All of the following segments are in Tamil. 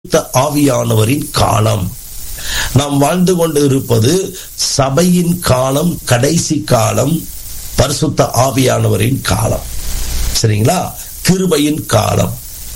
பரிசுத்த ஆவியானவரின் காலம் நாம் வாழ்ந்து கொண்டு இருப்பது சபையின் காலம் கடைசி காலம் பரிசுத்த ஆவியானவரின் காலம் சரிங்களா கிருபையின் காலம்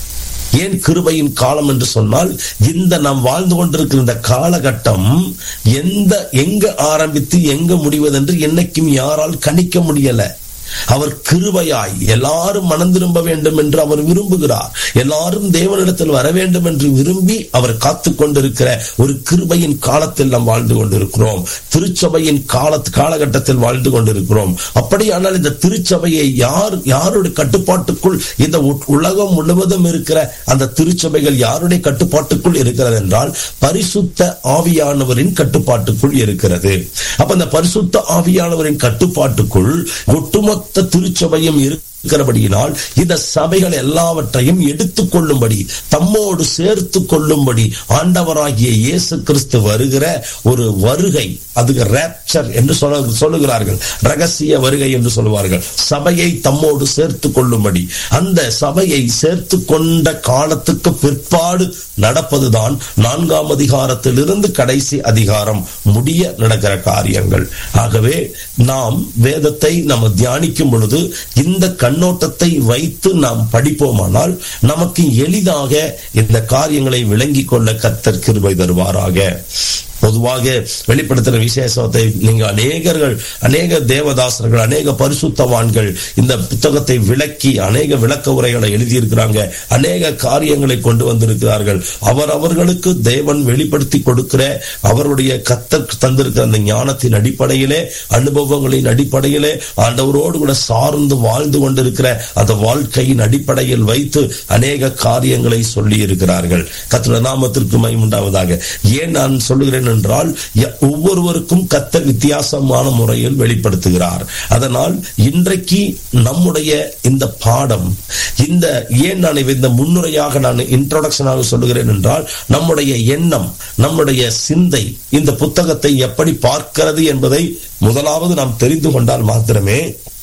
ஏன் கிருபையின் காலம் என்று சொன்னால் இந்த நாம் வாழ்ந்து கொண்டிருக்கிற இந்த காலகட்டம் எந்த எங்க ஆரம்பித்து எங்க முடிவதென்று என்னைக்கும் யாரால் கணிக்க முடியல அவர் கிருபையாய் எல்லாரும் மனம் திரும்ப வேண்டும் என்று அவர் விரும்புகிறார் எல்லாரும் தேவனிடத்தில் வர வேண்டும் என்று விரும்பி அவர் காத்து கொண்டிருக்கிற ஒரு கிருபையின் காலத்தில் நாம் வாழ்ந்து கொண்டிருக்கிறோம் திருச்சபையின் கால காலகட்டத்தில் வாழ்ந்து கொண்டிருக்கிறோம் அப்படியானால் இந்த திருச்சபையை யார் யாருடைய கட்டுப்பாட்டுக்குள் இந்த உலகம் முழுவதும் இருக்கிற அந்த திருச்சபைகள் யாருடைய கட்டுப்பாட்டுக்குள் இருக்கிறது என்றால் பரிசுத்த ஆவியானவரின் கட்டுப்பாட்டுக்குள் இருக்கிறது அப்ப இந்த பரிசுத்த ஆவியானவரின் கட்டுப்பாட்டுக்குள் ஒட்டுமொத்த மொத்த திருச்சபையும் இருக்கிறபடியினால் இந்த சபைகள் எல்லாவற்றையும் எடுத்துக் கொள்ளும்படி தம்மோடு சேர்த்து கொள்ளும்படி ஆண்டவராகிய இயேசு கிறிஸ்து வருகிற ஒரு வருகை அதுக்கு ரேப்சர் என்று சொல்லுகிறார்கள் ரகசிய வருகை என்று சொல்லுவார்கள் சபையை தம்மோடு சேர்த்து கொள்ளும்படி அந்த சபையை சேர்த்து கொண்ட காலத்துக்கு பிற்பாடு நடப்பதுதான் நான்காம் அதிகாரத்திலிருந்து கடைசி அதிகாரம் முடிய நடக்கிற காரியங்கள் ஆகவே நாம் வேதத்தை நம்ம தியானிக்கும் பொழுது இந்த கண்ணோட்டத்தை வைத்து நாம் படிப்போமானால் நமக்கு எளிதாக இந்த காரியங்களை விளங்கிக் கொள்ள கத்தர் கிருபை தருவாராக பொதுவாக வெளிப்படுத்துகிற விசேஷத்தை நீங்க அநேகர்கள் அநேக தேவதாசர்கள் அநேக பரிசுத்தவான்கள் இந்த புத்தகத்தை விளக்கி அநேக விளக்க உரைகளை எழுதியிருக்கிறாங்க அநேக காரியங்களை கொண்டு வந்திருக்கிறார்கள் அவர் அவர்களுக்கு தேவன் வெளிப்படுத்தி கொடுக்கிற அவருடைய கத்தர் தந்திருக்கிற அந்த ஞானத்தின் அடிப்படையிலே அனுபவங்களின் அடிப்படையிலே ஆண்டவரோடு கூட சார்ந்து வாழ்ந்து கொண்டிருக்கிற அந்த வாழ்க்கையின் அடிப்படையில் வைத்து அநேக காரியங்களை சொல்லி இருக்கிறார்கள் கத்திர நாமத்திற்கு மைமுண்டாவதாக ஏன் நான் சொல்லுகிறேன் என்றால் ஒவ்வொருவருக்கும் கத்தர் வித்தியாசமான முறையில் வெளிப்படுத்துகிறார் அதனால் இன்றைக்கு நம்முடைய இந்த பாடம் இந்த ஏன் நான் இந்த முன்னுரையாக நான் இன்ட்ரோடக்ஷனாக சொல்லுகிறேன் என்றால் நம்முடைய எண்ணம் நம்முடைய சிந்தை இந்த புத்தகத்தை எப்படி பார்க்கிறது என்பதை முதலாவது நாம் தெரிந்து கொண்டால் மாத்திரமே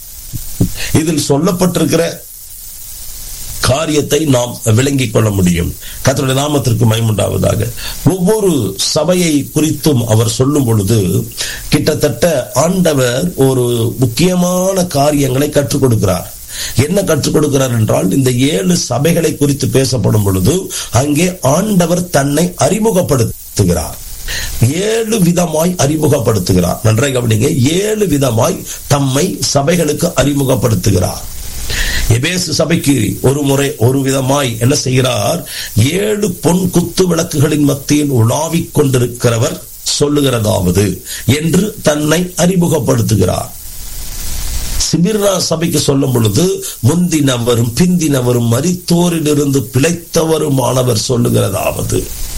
இதில் சொல்லப்பட்டிருக்கிற காரியத்தை நாம் விளங்கிக் கொள்ள முடியும் கத்தருடைய நாமத்திற்கு மைமுண்டாவதாக ஒவ்வொரு சபையை குறித்தும் அவர் சொல்லும் பொழுது கிட்டத்தட்ட ஆண்டவர் ஒரு முக்கியமான காரியங்களை கற்றுக் கொடுக்கிறார் என்ன கற்றுக் கொடுக்கிறார் என்றால் இந்த ஏழு சபைகளை குறித்து பேசப்படும் பொழுது அங்கே ஆண்டவர் தன்னை அறிமுகப்படுத்துகிறார் ஏழு விதமாய் அறிமுகப்படுத்துகிறார் நன்றாக கவனிங்க ஏழு விதமாய் தம்மை சபைகளுக்கு அறிமுகப்படுத்துகிறார் எபேசு சபைக்கு ஒரு முறை ஒரு விதமாய் என்ன செய்கிறார் ஏழு பொன் குத்து விளக்குகளின் மத்தியில் உலாவிக் கொண்டிருக்கிறவர் சொல்லுகிறதாவது என்று தன்னை அறிமுகப்படுத்துகிறார் சிபிர்னா சபைக்கு சொல்லும் பொழுது முந்தினவரும் பிந்தினவரும் மரித்தோரிலிருந்து பிழைத்தவருமானவர் சொல்லுகிறதாவது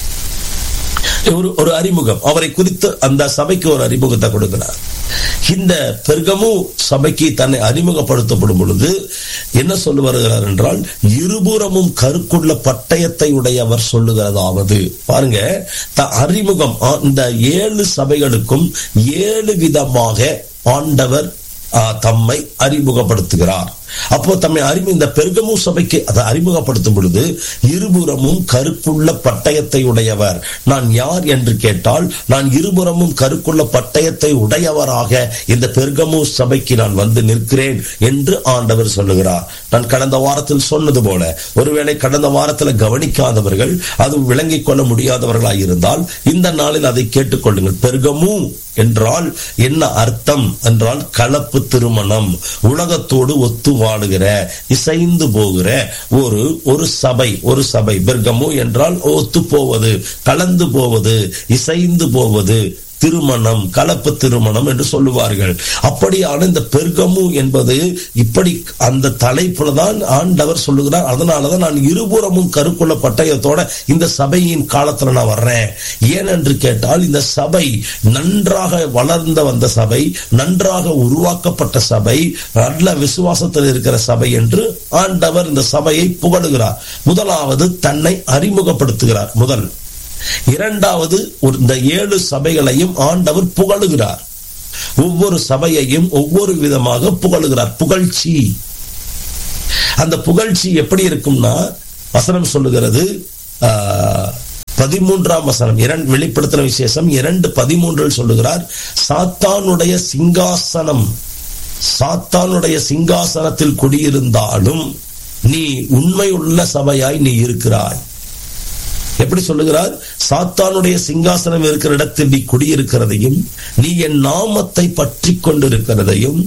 ஒரு ஒரு அறிமுகம் அவரை குறித்து அந்த சபைக்கு ஒரு அறிமுகத்தை கொடுக்கிறார் இந்த பெர்கமு சபைக்கு தன்னை அறிமுகப்படுத்தப்படும் பொழுது என்ன சொல்லு வருகிறார் என்றால் இருபுறமும் கருக்குள்ள பட்டயத்தை உடையவர் சொல்லுகிறதாவது பாருங்க அறிமுகம் இந்த ஏழு சபைகளுக்கும் ஏழு விதமாக ஆண்டவர் தம்மை அறிமுகப்படுத்துகிறார் அப்போ தம்மை அறிமு இந்த பெருகமு சபைக்கு அதை அறிமுகப்படுத்தும் பொழுது இருபுறமும் கருக்குள்ள பட்டயத்தை உடையவர் நான் யார் என்று கேட்டால் நான் இருபுறமும் கருக்குள்ள பட்டயத்தை உடையவராக இந்த பெருகமு சபைக்கு நான் வந்து நிற்கிறேன் என்று ஆண்டவர் சொல்லுகிறார் நான் கடந்த வாரத்தில் சொன்னது போல ஒருவேளை கடந்த வாரத்தில் கவனிக்காதவர்கள் அது விளங்கிக் கொள்ள முடியாதவர்களாய் இருந்தால் இந்த நாளில் அதை கேட்டுக்கொள்ளுங்கள் பெருகமு என்றால் என்ன அர்த்தம் என்றால் கலப்பு திருமணம் உலகத்தோடு ஒத்து வாழுகிற இசைந்து போகிற ஒரு ஒரு சபை ஒரு சபை பெர்கமு என்றால் ஒத்து போவது கலந்து போவது இசைந்து போவது திருமணம் கலப்பு திருமணம் என்று சொல்லுவார்கள் அப்படியான இந்த பெர்கமு என்பது இப்படி அந்த தலைப்புல தான் ஆண்டவர் சொல்லுகிறார் அதனாலதான் நான் இருபுறமும் கருக்குள்ள பட்டயத்தோட இந்த சபையின் காலத்துல நான் வர்றேன் ஏனென்று கேட்டால் இந்த சபை நன்றாக வளர்ந்த வந்த சபை நன்றாக உருவாக்கப்பட்ட சபை நல்ல விசுவாசத்தில் இருக்கிற சபை என்று ஆண்டவர் இந்த சபையை புகழுகிறார் முதலாவது தன்னை அறிமுகப்படுத்துகிறார் முதல் இரண்டாவது இந்த ஏழு சபைகளையும் ஆண்டவர் புகழுகிறார் ஒவ்வொரு சபையையும் ஒவ்வொரு விதமாக புகழுகிறார் புகழ்ச்சி அந்த புகழ்ச்சி எப்படி இருக்கும்னா வசனம் சொல்லுகிறது பதிமூன்றாம் வசனம் இரண்டு வெளிப்படுத்தின விசேஷம் இரண்டு பதிமூன்றில் சொல்லுகிறார் சாத்தானுடைய சிங்காசனம் சாத்தானுடைய சிங்காசனத்தில் குடியிருந்தாலும் நீ உண்மையுள்ள சபையாய் நீ இருக்கிறாய் எப்படி சொல்லுகிறார் சாத்தானுடைய சிங்காசனம் இருக்கிற இடத்தில் நீ குடியிருக்கிறதையும் நீ என் நாமத்தை பற்றி கொண்டிருக்கிறதையும்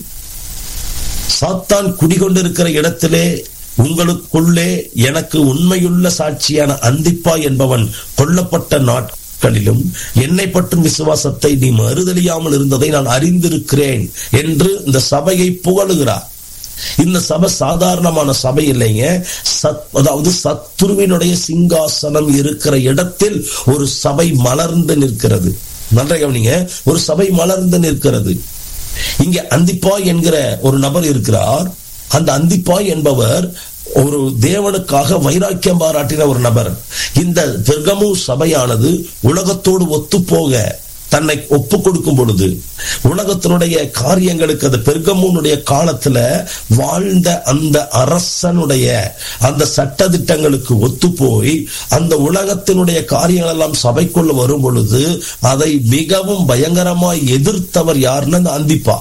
சாத்தான் குடிகொண்டிருக்கிற இடத்திலே உங்களுக்குள்ளே எனக்கு உண்மையுள்ள சாட்சியான அந்திப்பா என்பவன் கொல்லப்பட்ட நாட்களிலும் என்னை பற்றும் விசுவாசத்தை நீ மறுதலியாமல் இருந்ததை நான் அறிந்திருக்கிறேன் என்று இந்த சபையை புகழுகிறார் இந்த சபை சாதாரணமான சபை இல்லைங்க சத் அதாவது சத்துருவினுடைய சிங்காசனம் இருக்கிற இடத்தில் ஒரு சபை மலர்ந்து நிற்கிறது நன்றாக கவனிங்க ஒரு சபை மலர்ந்து நிற்கிறது இங்கே அந்திப்பா என்கிற ஒரு நபர் இருக்கிறார் அந்த அந்திப்பா என்பவர் ஒரு தேவனுக்காக வைராக்கியம் பாராட்டின ஒரு நபர் இந்த பெர்கமு சபையானது உலகத்தோடு ஒத்துப்போக தன்னை ஒப்பு கொடுக்கும் பொழுது உலகத்தினுடைய காரியங்களுக்கு அந்த பெருகமூனுடைய காலத்துல வாழ்ந்த அந்த அரசனுடைய அந்த சட்ட திட்டங்களுக்கு ஒத்து போய் அந்த உலகத்தினுடைய காரியங்கள் எல்லாம் சபைக்குள்ள வரும் பொழுது அதை மிகவும் பயங்கரமாய் எதிர்த்தவர் யாருன்னு அந்த அந்திப்பா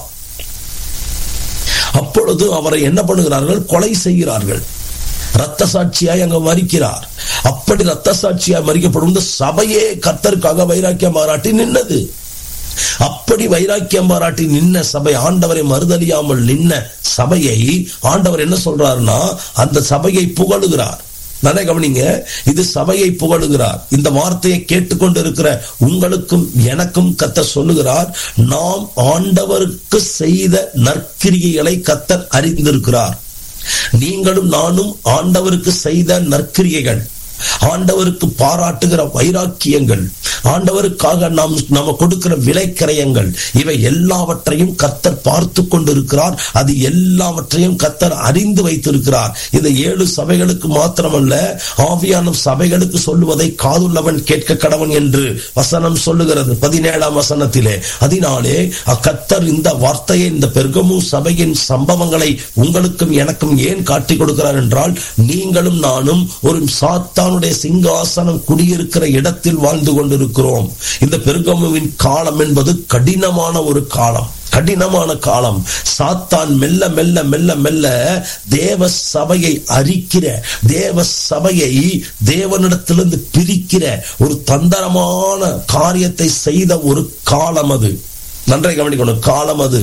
அப்பொழுது அவரை என்ன பண்ணுகிறார்கள் கொலை செய்கிறார்கள் ரத்த சாட்சியாய் அங்க மறிக்கிறார் அப்படி ரத்த சாட்சியாய் மறிக்கப்படும் சபையே கத்தருக்காக வைராக்கியம் பாராட்டி நின்னது அப்படி வைராக்கியம் பாராட்டி நின்ன சபை ஆண்டவரை மறுதலியாமல் நின்ன சபையை ஆண்டவர் என்ன சொல்றாருன்னா அந்த சபையை புகழுகிறார் நல்லா கவனிங்க இது சபையை புகழுகிறார் இந்த வார்த்தையை கேட்டுக்கொண்டு இருக்கிற உங்களுக்கும் எனக்கும் கத்தர் சொல்லுகிறார் நாம் ஆண்டவருக்கு செய்த நற்கிரிகைகளை கத்தர் அறிந்திருக்கிறார் நீங்களும் நானும் ஆண்டவருக்கு செய்த நற்கிரியைகள் ஆண்டவருக்கு பாராட்டுகிற வைராக்கியங்கள் ஆண்டவருக்காக நாம் நம்ம கொடுக்கிற விலைக்கிரயங்கள் இவை எல்லாவற்றையும் கத்தர் பார்த்து கொண்டிருக்கிறார் அது எல்லாவற்றையும் கத்தர் அறிந்து வைத்திருக்கிறார் இந்த ஏழு சபைகளுக்கு மாத்திரமல்ல ஆவியான சபைகளுக்கு சொல்லுவதை காதுள்ளவன் கேட்க கடவன் என்று வசனம் சொல்லுகிறது பதினேழாம் வசனத்திலே அதனாலே கத்தர் இந்த வார்த்தையை இந்த பெர்கமு சபையின் சம்பவங்களை உங்களுக்கும் எனக்கும் ஏன் காட்டிக் கொடுக்கிறார் என்றால் நீங்களும் நானும் ஒரு சாத்தா சாத்தானுடைய சிங்காசனம் குடியிருக்கிற இடத்தில் வாழ்ந்து கொண்டிருக்கிறோம் இந்த பெருகமுவின் காலம் என்பது கடினமான ஒரு காலம் கடினமான காலம் சாத்தான் மெல்ல மெல்ல மெல்ல மெல்ல தேவ சபையை அரிக்கிற தேவ சபையை தேவனிடத்திலிருந்து பிரிக்கிற ஒரு தந்திரமான காரியத்தை செய்த ஒரு காலம் அது நன்றை கவனிக்கணும் காலம் அது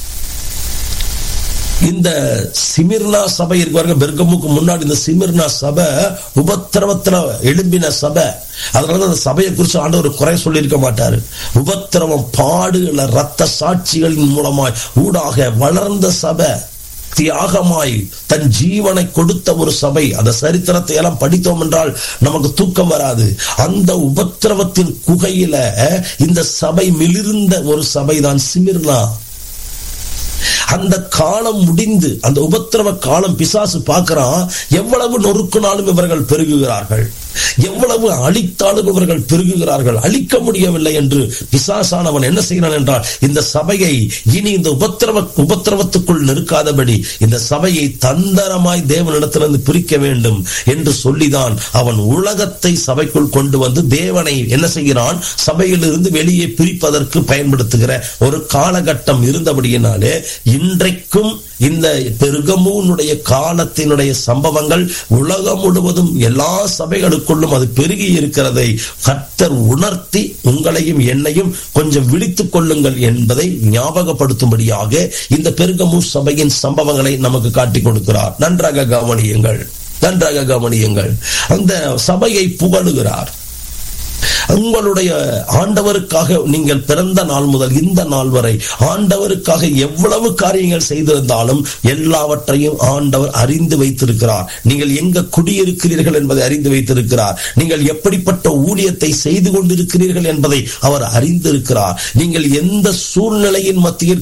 இந்த சிமிர்னா சபை இருப்பாருங்க பெர்கமுக்கு முன்னாடி இந்த சிமிர்னா சபை உபத்திரவத்துல எழும்பின சபை அதனால அந்த சபையை குறித்து ஆண்டவர் குறை சொல்லியிருக்க மாட்டாரு உபத்திரவம் பாடுகள ரத்த சாட்சிகளின் மூலமாய் ஊடாக வளர்ந்த சபை தியாகமாய் தன் ஜீவனை கொடுத்த ஒரு சபை அந்த சரித்திரத்தை எல்லாம் படித்தோம் என்றால் நமக்கு தூக்கம் வராது அந்த உபத்திரவத்தின் குகையில இந்த சபை மிளிர்ந்த ஒரு சபை தான் சிமிர்னா அந்த காலம் முடிந்து அந்த உபத்திரவ காலம் பிசாசு பார்க்கிறான் எவ்வளவு நொறுக்குனாலும் இவர்கள் பெருகுகிறார்கள் எவ்வளவு அழித்தாலும் இவர்கள் பெருகுகிறார்கள் அழிக்க முடியவில்லை என்று பிசாசானவன் என்ன செய்கிறான் என்றால் இந்த சபையை இனி இந்த உபத்திரவ உபத்திரவத்துக்குள் நிற்காதபடி இந்த சபையை தந்தரமாய் தேவனிடத்திலிருந்து பிரிக்க வேண்டும் என்று சொல்லிதான் அவன் உலகத்தை சபைக்குள் கொண்டு வந்து தேவனை என்ன செய்கிறான் சபையிலிருந்து வெளியே பிரிப்பதற்கு பயன்படுத்துகிற ஒரு காலகட்டம் இருந்தபடியினாலே இன்றைக்கும் இந்த பெருகமூனுடைய காலத்தினுடைய சம்பவங்கள் உலகம் முழுவதும் எல்லா சபைகளுக்குள்ளும் அது பெருகி இருக்கிறதை கர்த்தர் உணர்த்தி உங்களையும் என்னையும் கொஞ்சம் விழித்துக் கொள்ளுங்கள் என்பதை ஞாபகப்படுத்தும்படியாக இந்த பெருகமூ சபையின் சம்பவங்களை நமக்கு காட்டிக் கொடுக்கிறார் நன்றாக கவனியுங்கள் நன்றாக கவனியுங்கள் அந்த சபையை புகழுகிறார் உங்களுடைய ஆண்டவருக்காக நீங்கள் பிறந்த நாள் முதல் இந்த நாள் வரை ஆண்டவருக்காக எவ்வளவு காரியங்கள் செய்திருந்தாலும் எல்லாவற்றையும் ஆண்டவர் அறிந்து வைத்திருக்கிறார் நீங்கள் எங்க குடியிருக்கிறீர்கள் என்பதை அறிந்து வைத்திருக்கிறார் நீங்கள் எப்படிப்பட்ட ஊழியத்தை செய்து கொண்டிருக்கிறீர்கள் என்பதை அவர் அறிந்திருக்கிறார் நீங்கள் எந்த சூழ்நிலையின் மத்தியில்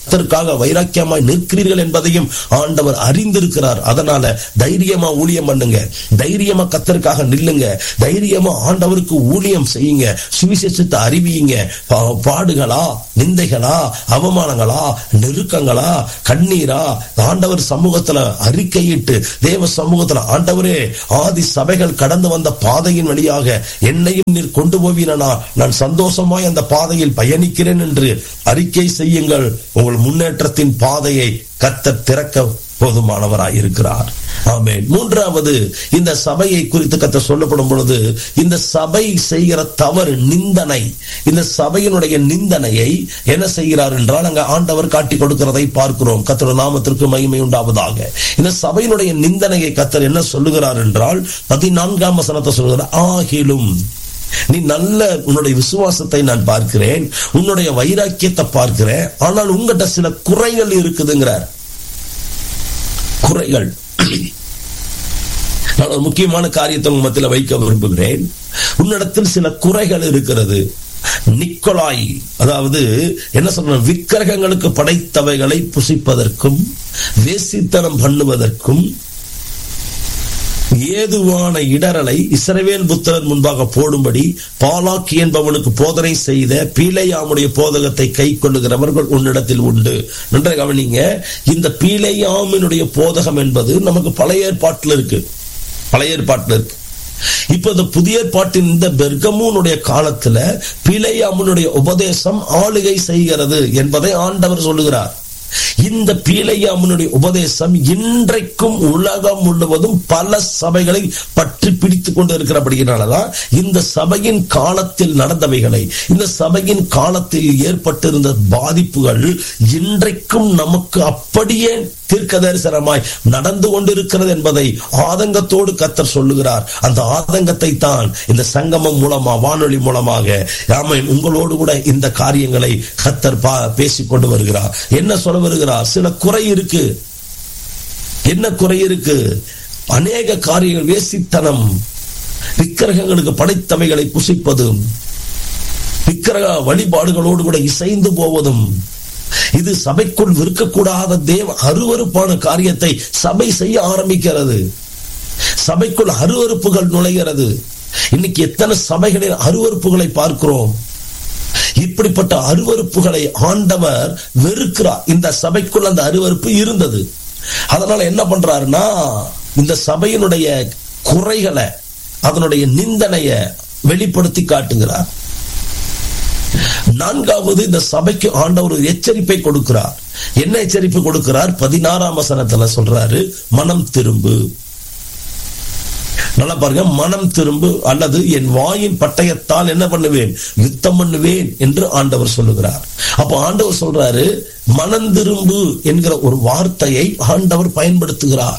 கத்தருக்காக வைராக்கியமாய் நிற்கிறீர்கள் என்பதையும் ஆண்டவர் அறிந்திருக்கிறார் அதனால தைரியமா ஊழியம் பண்ணுங்க தைரியமா கத்தருக்காக நில்லுங்க தைரியமா ஆண்டவருக்கு ஊழியம் செய்யுங்க சுவிசேஷத்தை அறிவியுங்க பா- பாடுகளா நிந்தைகளா அவமானங்களா நெருக்கங்களா கண்ணீரா ஆண்டவர் சமூகத்துல அறிக்கையிட்டு தேவ சமூகத்துல ஆண்டவரே ஆதி சபைகள் கடந்து வந்த பாதையின் வழியாக என்னையும் நீர் கொண்டு போவீரனா நான் சந்தோஷமாய் அந்த பாதையில் பயணிக்கிறேன் என்று அறிக்கை செய்யுங்கள் உங்கள் முன்னேற்றத்தின் பாதையை கத்தர் திறக்க போதுமானவராய் இருக்கிறார் ஆமென் மூன்றாவது இந்த சபையை குறித்து கத்த சொல்லப்படும் பொழுது இந்த சபை செய்கிற தவறு நிந்தனை இந்த சபையினுடைய நிந்தனையை என்ன செய்கிறார் என்றால் அங்க ஆண்டவர் காட்டி கொடுக்கிறதை பார்க்கிறோம் கத்தர் நாமத்திற்கு மகிமை உண்டாவதாக இந்த சபையினுடைய நிந்தனையை கத்தர் என்ன சொல்லுகிறார் என்றால் பதினான்காம் வசனத்தை சொல்கிறார் ஆகிலும் நீ நல்ல உன்னுடைய விசுவாசத்தை நான் பார்க்கிறேன் உன்னுடைய வைராக்கியத்தை பார்க்கிறேன் ஆனால் உங்ககிட்ட சில குறைகள் இருக்குதுங்கிறார் குறைகள் நான் ஒரு முக்கியமான காரியத்தை உங்க மத்தியில வைக்க விரும்புகிறேன் உன்னிடத்தில் சில குறைகள் இருக்கிறது நிக்கோலாய் அதாவது என்ன சொல்ற விக்கிரகங்களுக்கு படைத்தவைகளை புசிப்பதற்கும் வேசித்தனம் பண்ணுவதற்கும் ஏதுவான இடரலை இஸ்ரவேல் புத்திரன் முன்பாக போடும்படி பாலாக்கி என்பவனுக்கு போதனை செய்த பீலையாமுடைய போதகத்தை கை கொள்ளுகிறவர்கள் உன்னிடத்தில் உண்டு நன்றாக கவனிங்க இந்த பீலையாமினுடைய போதகம் என்பது நமக்கு பழைய ஏற்பாட்டில் இருக்கு பழைய ஏற்பாட்டில் இருக்கு இப்ப இந்த புதிய ஏற்பாட்டின் இந்த பெர்கமூனுடைய காலத்துல பீலையாமுனுடைய உபதேசம் ஆளுகை செய்கிறது என்பதை ஆண்டவர் சொல்லுகிறார் இந்த பீலையாமனுடைய உபதேசம் இன்றைக்கும் உலகம் முழுவதும் பல சபைகளை பற்றி பிடித்துக் கொண்டு இருக்கிறபடியினாலதான் இந்த சபையின் காலத்தில் நடந்தவைகளை இந்த சபையின் காலத்தில் ஏற்பட்டிருந்த பாதிப்புகள் இன்றைக்கும் நமக்கு அப்படியே தீர்க்க தரிசனமாய் நடந்து கொண்டிருக்கிறது என்பதை ஆதங்கத்தோடு கத்தர் சொல்லுகிறார் அந்த ஆதங்கத்தை தான் இந்த சங்கமம் மூலமா வானொலி மூலமாக ஆமென் உங்களோடு கூட இந்த காரியங்களை கத்தர் பா- பேசிக் கொண்டு வருகிறார் என்ன சொல்ல வருகிறார் சில குறை இருக்கு என்ன குறை இருக்கு அநேக காரியங்கள் வேசித்தனம் விக்கிரகங்களுக்கு படைத்தவைகளை புசிப்பதும் விக்கிரக வழிபாடுகளோடு கூட இசைந்து போவதும் இது சபைக்குள் இருக்கக்கூடாத தேவ அருவருப்பான காரியத்தை சபை செய்ய ஆரம்பிக்கிறது சபைக்குள் அருவருப்புகள் நுழைகிறது இன்னைக்கு எத்தனை சபைகளில் அருவருப்புகளை பார்க்கிறோம் இப்படிப்பட்ட அருவருப்புகளை ஆண்டவர் வெறுக்கிறார் இந்த சபைக்குள் அந்த அருவருப்பு இருந்தது அதனால என்ன பண்றாருன்னா இந்த சபையினுடைய குறைகளை அதனுடைய நிந்தனைய வெளிப்படுத்தி காட்டுகிறார் நான்காவது இந்த சபைக்கு ஆண்டவர் ஒரு எச்சரிப்பை கொடுக்கிறார் என்ன எச்சரிப்பு கொடுக்கிறார் பதினாறாம் வசனத்துல சொல்றாரு மனம் திரும்பு நல்லா பாருங்க மனம் திரும்பு அல்லது என் வாயின் பட்டயத்தால் என்ன பண்ணுவேன் யுத்தம் பண்ணுவேன் என்று ஆண்டவர் சொல்லுகிறார் அப்ப ஆண்டவர் சொல்றாரு மனம் திரும்பு என்கிற ஒரு வார்த்தையை ஆண்டவர் பயன்படுத்துகிறார்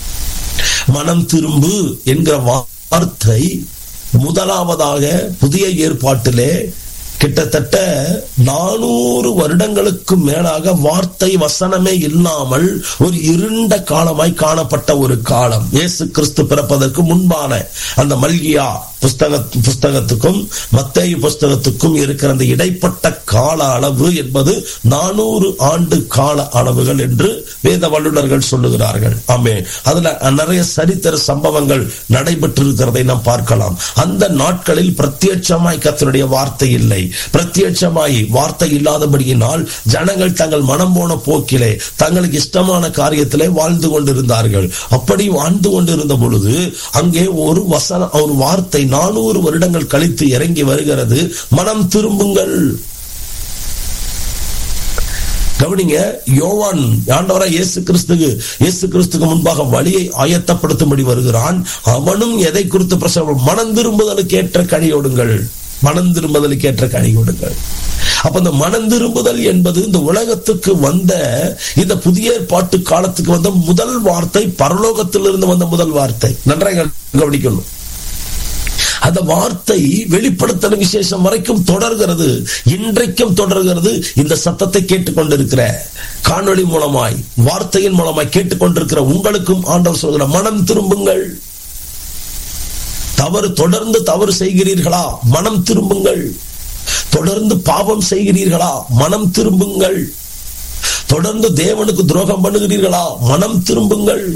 மனம் திரும்பு என்கிற வார்த்தை முதலாவதாக புதிய ஏற்பாட்டிலே கிட்டத்தட்ட நானூறு வருடங்களுக்கு மேலாக வார்த்தை வசனமே இல்லாமல் ஒரு இருண்ட காலமாய் காணப்பட்ட ஒரு காலம் இயேசு கிறிஸ்து பிறப்பதற்கு முன்பான அந்த மல்கியா புஸ்தக புஸ்தகத்துக்கும் மத்தேயு புஸ்தகத்துக்கும் இருக்கிற அந்த இடைப்பட்ட கால அளவு என்பது நானூறு ஆண்டு கால அளவுகள் என்று வேத வல்லுநர்கள் சொல்லுகிறார்கள் ஆமே அதுல நிறைய சரித்திர சம்பவங்கள் நடைபெற்றிருக்கிறதை நாம் பார்க்கலாம் அந்த நாட்களில் பிரத்யட்சமாய் கத்தருடைய வார்த்தை இல்லை பிரத்யட்சமாய் வார்த்தை இல்லாதபடியினால் ஜனங்கள் தங்கள் மனம் போன போக்கிலே தங்களுக்கு இஷ்டமான காரியத்திலே வாழ்ந்து கொண்டிருந்தார்கள் அப்படி வாழ்ந்து கொண்டிருந்த பொழுது அங்கே ஒரு வசன ஒரு வார்த்தை நானூறு வருடங்கள் கழித்து இறங்கி வருகிறது மனம் திரும்புங்கள் கவனிங்க யோவான் ஆண்டவரா இயேசு கிறிஸ்துக்கு இயேசு கிறிஸ்துக்கு முன்பாக வழியை ஆயத்தப்படுத்தும்படி வருகிறான் அவனும் எதை குறித்து பிரசவம் மனம் திரும்புதலுக்கு ஏற்ற கனியோடுங்கள் மனம் திரும்புதலுக்கு ஏற்ற கனியோடுங்கள் அப்ப இந்த மனம் திரும்புதல் என்பது இந்த உலகத்துக்கு வந்த இந்த புதிய ஏற்பாட்டு காலத்துக்கு வந்த முதல் வார்த்தை பரலோகத்திலிருந்து வந்த முதல் வார்த்தை நன்றாக கவனிக்கணும் அந்த வார்த்தை வெளிப்படுத்தல் விசேஷம் வரைக்கும் தொடர்கிறது இன்றைக்கும் தொடர்கிறது இந்த சத்தத்தை கேட்டுக்கொண்டிருக்கிற காணொளி மூலமாய் வார்த்தையின் மூலமாய் கேட்டுக்கொண்டிருக்கிற உங்களுக்கும் ஆண்டவர் சொல்கிற மனம் திரும்புங்கள் தவறு தொடர்ந்து தவறு செய்கிறீர்களா மனம் திரும்புங்கள் தொடர்ந்து பாவம் செய்கிறீர்களா மனம் திரும்புங்கள் தொடர்ந்து தேவனுக்கு துரோகம் பண்ணுகிறீர்களா மனம் திரும்புங்கள்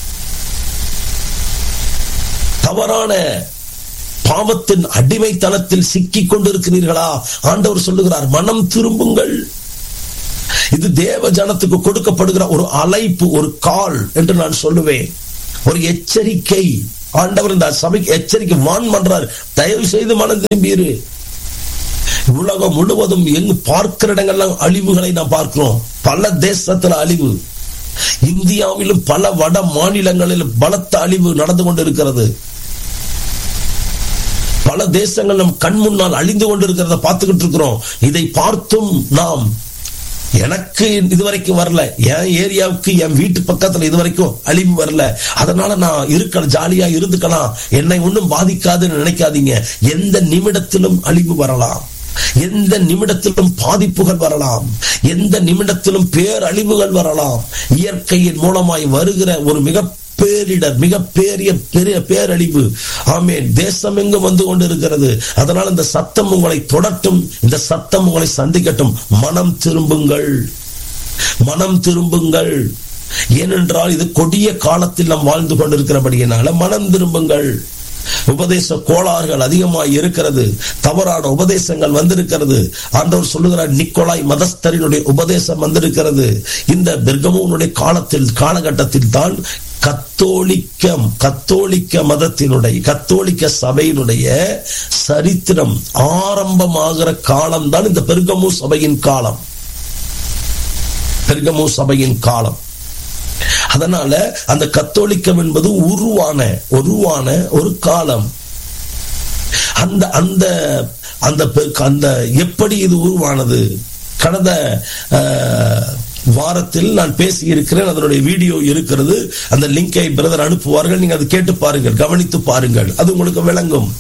தவறான பாவத்தின் அடிமைத்தனத்தில் சிக்கிக் கொண்டிருக்கிறீர்களா ஆண்டவர் சொல்லுகிறார் மனம் திரும்புங்கள் இது தேவ ஜனத்துக்கு கொடுக்கப்படுகிற ஒரு அழைப்பு ஒரு கால் என்று நான் சொல்லுவேன் ஒரு எச்சரிக்கை ஆண்டவர் இந்த சபைக்கு எச்சரிக்கை வான் பண்றார் தயவு செய்து மனம் திரும்பியிரு உலகம் முழுவதும் எங்கு பார்க்கிற இடங்கள்லாம் அழிவுகளை நாம் பார்க்கிறோம் பல தேசத்துல அழிவு இந்தியாவிலும் பல வட மாநிலங்களில் பலத்த அழிவு நடந்து கொண்டிருக்கிறது பல தேசங்கள் நம் கண் முன்னால் அழிந்து கொண்டிருக்கிறத பார்த்துக்கிட்டு இருக்கிறோம் இதை பார்த்தும் நாம் எனக்கு இதுவரைக்கும் வரல என் ஏரியாவுக்கு என் வீட்டு பக்கத்துல இதுவரைக்கும் அழிவு வரல அதனால நான் இருக்கலாம் ஜாலியா இருந்துக்கலாம் என்னை ஒன்றும் பாதிக்காதுன்னு நினைக்காதீங்க எந்த நிமிடத்திலும் அழிவு வரலாம் எந்த நிமிடத்திலும் பாதிப்புகள் வரலாம் எந்த நிமிடத்திலும் பேரழிவுகள் வரலாம் இயற்கையின் மூலமாய் வருகிற ஒரு மிக பேரிடர் மிக பெரிய பெரிய பேரழிவு ஆமேன் தேசம் எங்கு வந்து கொண்டிருக்கிறது அதனால் இந்த சத்தம் உங்களை தொடட்டும் இந்த சத்தம் உங்களை சந்திக்கட்டும் மனம் திரும்புங்கள் மனம் திரும்புங்கள் ஏனென்றால் இது கொடிய காலத்தில் நாம் வாழ்ந்து கொண்டிருக்கிறபடியினால மனம் திரும்புங்கள் உபதேச கோளாறுகள் அதிகமாக இருக்கிறது தவறான உபதேசங்கள் வந்திருக்கிறது ஆண்டவர் சொல்லுகிறார் நிக்கோலாய் மதஸ்தரினுடைய உபதேசம் வந்திருக்கிறது இந்த பெர்கமோனுடைய காலத்தில் காலகட்டத்தில் தான் கத்தோலிக்கம் கத்தோலிக்க மதத்தினுடைய கத்தோலிக்க சபையினுடைய சரித்திரம் ஆரம்பமாகிற காலம் தான் இந்த பெருகமு சபையின் காலம் பெருகமு சபையின் காலம் அதனால அந்த கத்தோலிக்கம் என்பது உருவான உருவான ஒரு காலம் அந்த அந்த அந்த அந்த எப்படி இது உருவானது கடந்த வாரத்தில் நான் பேசி இருக்கிறேன் அதனுடைய வீடியோ இருக்கிறது அந்த லிங்கை பிரதர் அனுப்புவார்கள் நீங்க அதை கேட்டு பாருங்கள் கவனித்து பாருங்கள் அது உங்களுக்கு விளங்கும்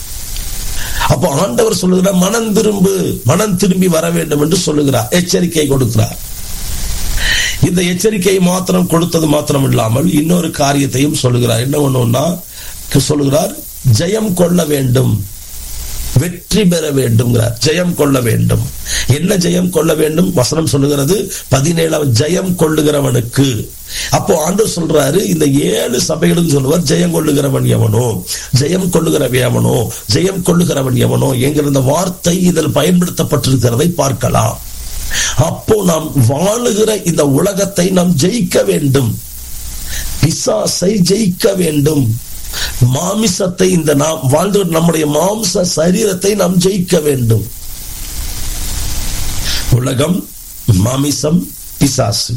அப்போ ஆண்டவர் சொல்லுகிறார் மனம் திரும்பு மனம் திரும்பி வர வேண்டும் என்று சொல்லுகிறார் எச்சரிக்கை கொடுக்கிறார் இந்த எச்சரிக்கையை மாத்திரம் கொடுத்தது மாத்திரம் இல்லாமல் இன்னொரு காரியத்தையும் சொல்லுகிறார் என்ன ஒண்ணுன்னா சொல்லுகிறார் ஜெயம் கொள்ள வேண்டும் வெற்றி பெற வேண்டும் ஜெயம் கொள்ள வேண்டும் என்ன ஜெயம் கொள்ள வேண்டும் வசனம் சொல்லுகிறது பதினேழாம் ஜெயம் கொள்ளுகிறவனுக்கு அப்போ ஆண்டு சொல்றாரு இந்த ஏழு சபைகளும் சொல்லுவார் ஜெயம் கொள்ளுகிறவன் எவனோ ஜெயம் கொள்ளுகிறவன் எவனோ ஜெயம் கொள்ளுகிறவன் எவனோ என்கிற இந்த வார்த்தை இதில் பயன்படுத்தப்பட்டிருக்கிறதை பார்க்கலாம் அப்போ நாம் வாழுகிற இந்த உலகத்தை நாம் ஜெயிக்க வேண்டும் பிசாசை ஜெயிக்க வேண்டும் மாமிசத்தை இந்த நாம் வாழ்ந்து நம்முடைய மாம்ச சரீரத்தை நாம் ஜெயிக்க வேண்டும் உலகம் மாமிசம் பிசாசு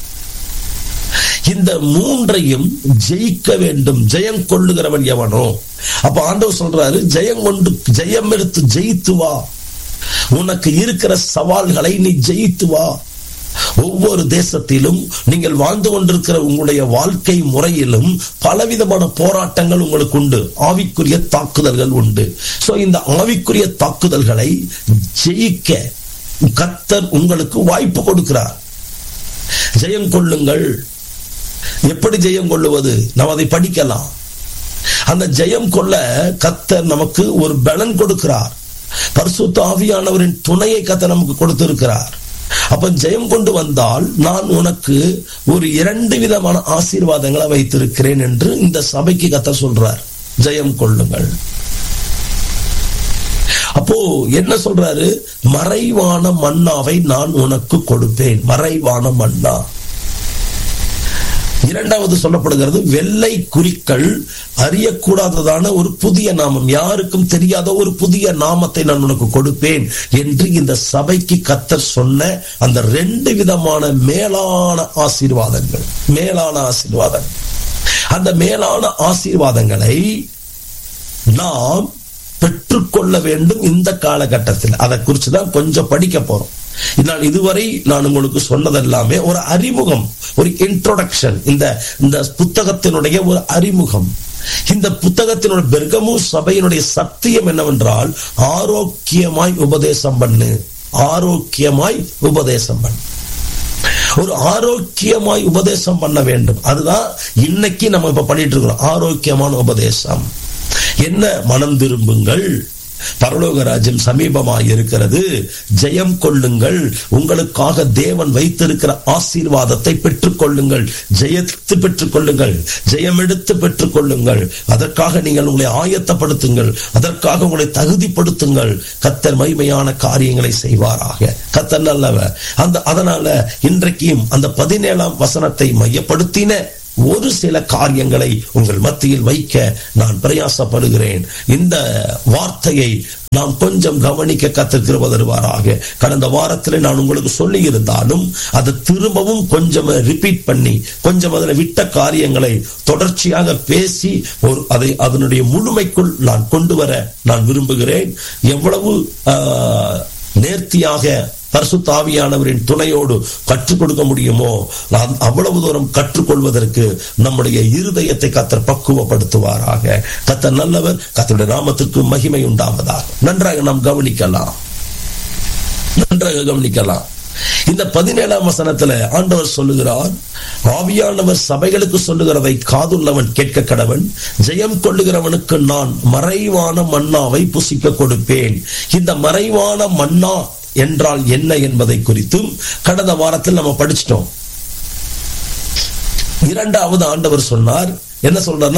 இந்த மூன்றையும் ஜெயிக்க வேண்டும் ஜெயம் கொள்ளுகிறவன் எவனோ அப்ப ஆண்டவர் சொல்றாரு ஜெயம் கொண்டு ஜெயம் எடுத்து ஜெயித்து வா உனக்கு இருக்கிற சவால்களை நீ ஜெயித்து வா ஒவ்வொரு தேசத்திலும் நீங்கள் வாழ்ந்து கொண்டிருக்கிற உங்களுடைய வாழ்க்கை முறையிலும் பலவிதமான போராட்டங்கள் உங்களுக்கு உண்டு ஆவிக்குரிய தாக்குதல்கள் உண்டு சோ இந்த ஆவிக்குரிய தாக்குதல்களை ஜெயிக்க கத்தர் உங்களுக்கு வாய்ப்பு கொடுக்கிறார் ஜெயம் கொள்ளுங்கள் எப்படி ஜெயம் கொள்ளுவது நாம் அதை படிக்கலாம் அந்த ஜெயம் கொள்ள கத்தர் நமக்கு ஒரு பலன் கொடுக்கிறார் பரிசுத்த ஆவியானவரின் துணையை கத்த நமக்கு கொடுத்திருக்கிறார் அப்ப ஜெயம் கொண்டு வந்தால் நான் உனக்கு ஒரு இரண்டு விதமான ஆசீர்வாதங்களை வைத்திருக்கிறேன் என்று இந்த சபைக்கு கத்த சொல்றார் ஜெயம் கொள்ளுங்கள் அப்போ என்ன சொல்றாரு மறைவான மன்னாவை நான் உனக்கு கொடுப்பேன் மறைவான மன்னா இரண்டாவது சொல்லப்படுகிறது வெள்ளை குறிக்கள் அறியக்கூடாததான ஒரு புதிய நாமம் யாருக்கும் தெரியாத ஒரு புதிய நாமத்தை நான் உனக்கு கொடுப்பேன் என்று இந்த சபைக்கு கத்தர் சொன்ன அந்த ரெண்டு விதமான மேலான ஆசீர்வாதங்கள் மேலான ஆசீர்வாதங்கள் அந்த மேலான ஆசீர்வாதங்களை நாம் பெற்றுக்கொள்ள வேண்டும் இந்த காலகட்டத்தில் அதை குறித்து தான் கொஞ்சம் படிக்க போறோம் நான் இதுவரை நான் உங்களுக்கு சொன்னதெல்லாமே ஒரு அறிமுகம் ஒரு இன்ட்ரோடக்ஷன் இந்த இந்த புத்தகத்தினுடைய ஒரு அறிமுகம் இந்த புத்தகத்தினுடைய பெர்கமு சபையினுடைய சத்தியம் என்னவென்றால் ஆரோக்கியமாய் உபதேசம் பண்ணு ஆரோக்கியமாய் உபதேசம் பண்ணு ஒரு ஆரோக்கியமாய் உபதேசம் பண்ண வேண்டும் அதுதான் இன்னைக்கு நம்ம இப்ப பண்ணிட்டு இருக்கிறோம் ஆரோக்கியமான உபதேசம் என்ன மனம் திரும்புங்கள் பரலோக ராஜ்யம் சமீபமாய் இருக்கிறது ஜெயம் கொள்ளுங்கள் உங்களுக்காக தேவன் வைத்திருக்கிற ஆசீர்வாதத்தை பெற்றுக் கொள்ளுங்கள் ஜெயத்து பெற்றுக் கொள்ளுங்கள் ஜெயம் எடுத்து பெற்றுக் கொள்ளுங்கள் அதற்காக நீங்கள் உங்களை ஆயத்தப்படுத்துங்கள் அதற்காக உங்களை தகுதிப்படுத்துங்கள் கத்தர் மகிமையான காரியங்களை செய்வாராக கத்தர் நல்லவர் அந்த அதனால இன்றைக்கும் அந்த பதினேழாம் வசனத்தை மையப்படுத்தின ஒரு சில காரியங்களை உங்கள் மத்தியில் வைக்க நான் பிரயாசப்படுகிறேன் இந்த வார்த்தையை நாம் கொஞ்சம் கவனிக்க கத்திருக்கிறவ தருவாராக கடந்த வாரத்தில் நான் உங்களுக்கு சொல்லி இருந்தாலும் அதை திரும்பவும் கொஞ்சம் ரிப்பீட் பண்ணி கொஞ்சம் அதில் விட்ட காரியங்களை தொடர்ச்சியாக பேசி ஒரு அதை அதனுடைய முழுமைக்குள் நான் கொண்டு வர நான் விரும்புகிறேன் எவ்வளவு நேர்த்தியாக பரிசுத்தாவியானவரின் துணையோடு கற்றுக் கொடுக்க முடியுமோ நாம் அவ்வளவு தூரம் கற்றுக்கொள்வதற்கு நம்முடைய இருதயத்தை கத்தர் பக்குவப்படுத்துவாராக கத்தர் நல்லவர் கத்தருடைய நாமத்திற்கு மகிமை உண்டாவதாக நன்றாக நாம் கவனிக்கலாம் நன்றாக கவனிக்கலாம் இந்த பதினேழாம் வசனத்துல ஆண்டவர் சொல்லுகிறார் ஆவியானவர் சபைகளுக்கு சொல்லுகிறதை காதுள்ளவன் கேட்க கடவன் ஜெயம் கொள்ளுகிறவனுக்கு நான் மறைவான மன்னாவை புசிக்க கொடுப்பேன் இந்த மறைவான மன்னா என்றால் என்ன என்பதை குறித்தும் கடந்த வாரத்தில் நம்ம படிச்சிட்டோம் இரண்டாவது ஆண்டவர் சொன்னார் என்ன சொல்றாருன்னா